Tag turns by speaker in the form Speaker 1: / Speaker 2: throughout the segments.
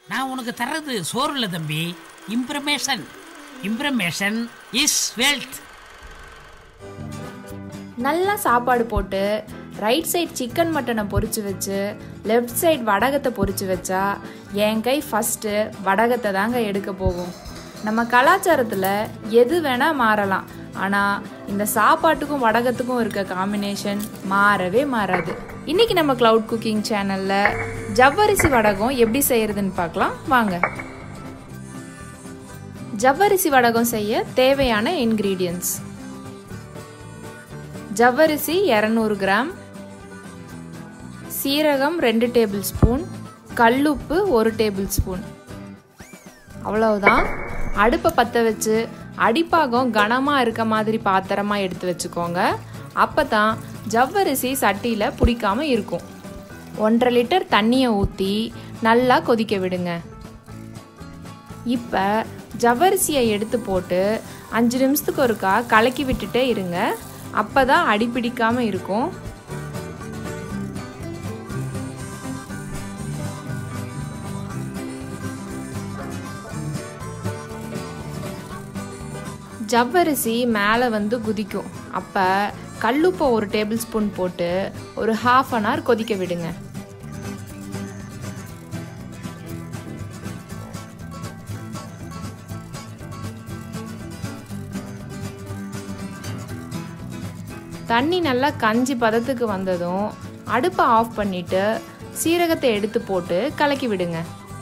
Speaker 1: நான் உனக்கு தர்றது சோறு இல்லை தம்பி இம்ப்ரமேஷன் இம்ப்ரமேஷன் இஸ் வெல்த்
Speaker 2: நல்லா சாப்பாடு போட்டு ரைட் சைடு சிக்கன் மட்டனை பொரிச்சு வச்சு லெஃப்ட் சைடு வடகத்தை பொரிச்சு வச்சா என் கை ஃபஸ்ட்டு வடகத்தை தாங்க எடுக்க போகும் நம்ம கலாச்சாரத்தில் எது வேணால் மாறலாம் ஆனால் இந்த சாப்பாட்டுக்கும் வடகத்துக்கும் இருக்க காம்பினேஷன் மாறவே மாறாது இன்னைக்கு நம்ம க்ளவுட் குக்கிங் சேனலில் ஜவ்வரிசி வடகம் எப்படி செய்யறதுன்னு பார்க்கலாம் வாங்க ஜவ்வரிசி வடகம் செய்ய தேவையான இன்க்ரீடியன்ஸ் ஜவ்வரிசி இரநூறு கிராம் சீரகம் ரெண்டு டேபிள் ஸ்பூன் கல்லுப்பு ஒரு டேபிள் ஸ்பூன் அவ்வளவுதான் அடுப்பை பற்ற வச்சு அடிப்பாகம் கனமாக இருக்க மாதிரி பாத்திரமா எடுத்து வச்சுக்கோங்க அப்போ தான் ஜவ்வரிசி சட்டியில் பிடிக்காம இருக்கும் ஒன்றரை லிட்டர் தண்ணியை ஊற்றி நல்லா கொதிக்க விடுங்க இப்போ ஜவ்வரிசியை எடுத்து போட்டு அஞ்சு நிமிஷத்துக்கு ஒருக்கா கலக்கி விட்டுட்டே இருங்க அப்போ தான் அடி பிடிக்காம இருக்கும் ஜவ்வரிசி மேலே வந்து குதிக்கும் அப்போ கல்லுப்பை ஒரு டேபிள் ஸ்பூன் போட்டு ஒரு ஹாஃப் அன் ஹவர் கொதிக்க விடுங்க தண்ணி நல்லா கஞ்சி பதத்துக்கு வந்ததும் அடுப்பை ஆஃப் பண்ணிட்டு சீரகத்தை எடுத்து போட்டு கலக்கி விடுங்க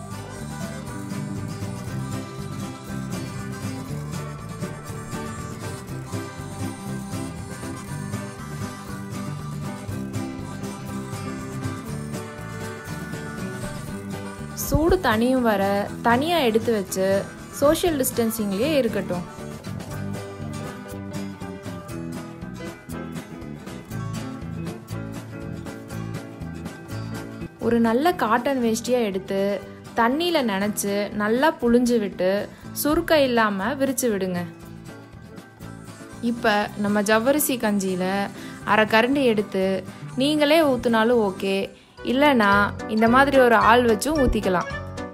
Speaker 2: சூடு தனியும் வர தனியாக எடுத்து வச்சு சோஷியல் டிஸ்டன்சிங்லேயே இருக்கட்டும் ஒரு நல்ல காட்டன் வேஷ்டியாக எடுத்து தண்ணியில் நனைச்சு நல்லா புழிஞ்சு விட்டு சுருக்க இல்லாமல் விரித்து விடுங்க இப்போ நம்ம ஜவ்வரிசி கஞ்சியில் அரை கரண்டி எடுத்து நீங்களே ஊற்றுனாலும் ஓகே இல்லைன்னா இந்த மாதிரி ஒரு ஆள் வச்சும் ஊற்றிக்கலாம்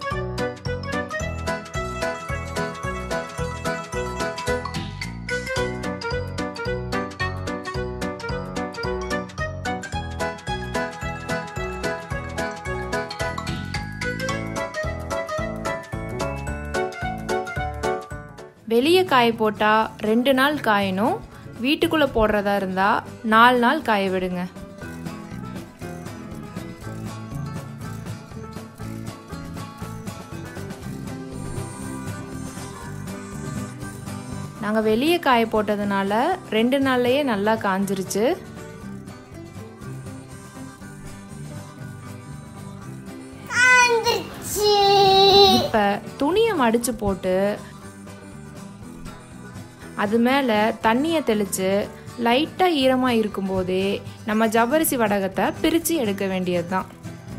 Speaker 2: வெளியே காய போட்டால் ரெண்டு நாள் காயணும் வீட்டுக்குள்ளே போடுறதா இருந்தால் நாலு நாள் காய விடுங்க நாங்கள் வெளியே காய போட்டதுனால ரெண்டு நாள்லயே நல்லா காஞ்சிருச்சு இப்போ துணியை மடிச்சு போட்டு அது மேலே தண்ணியை தெளித்து லைட்டாக ஈரமாக இருக்கும்போதே நம்ம ஜவ்வரிசி வடகத்தை பிரித்து எடுக்க வேண்டியது தான்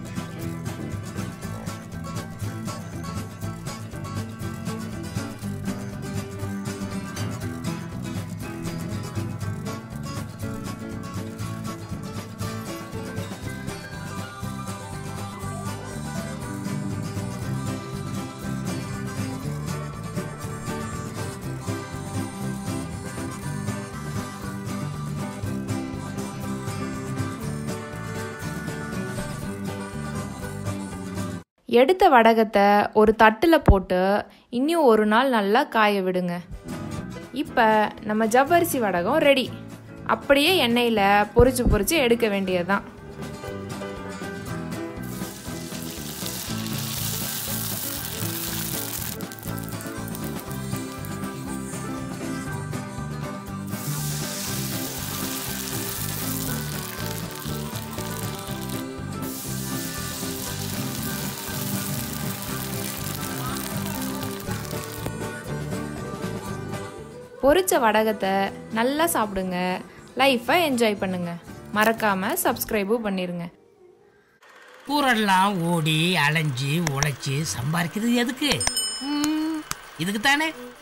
Speaker 2: எடுத்த வடகத்தை ஒரு தட்டில் போட்டு இன்னும் ஒரு நாள் நல்லா காய விடுங்க இப்போ நம்ம ஜவ்வரிசி வடகம் ரெடி அப்படியே எண்ணெயில் பொரிச்சு பொரிச்சு எடுக்க வேண்டியதுதான் பொரிச்ச வடகத்தை நல்லா சாப்பிடுங்க லைஃப்பை என்ஜாய் பண்ணுங்க மறக்காம சப்ஸ்கிரைபும் பண்ணிருங்க
Speaker 1: ஊரெல்லாம் ஓடி அலைஞ்சு உழைச்சி சம்பாதிக்கிறது எதுக்கு ம், இதுக்கு தானே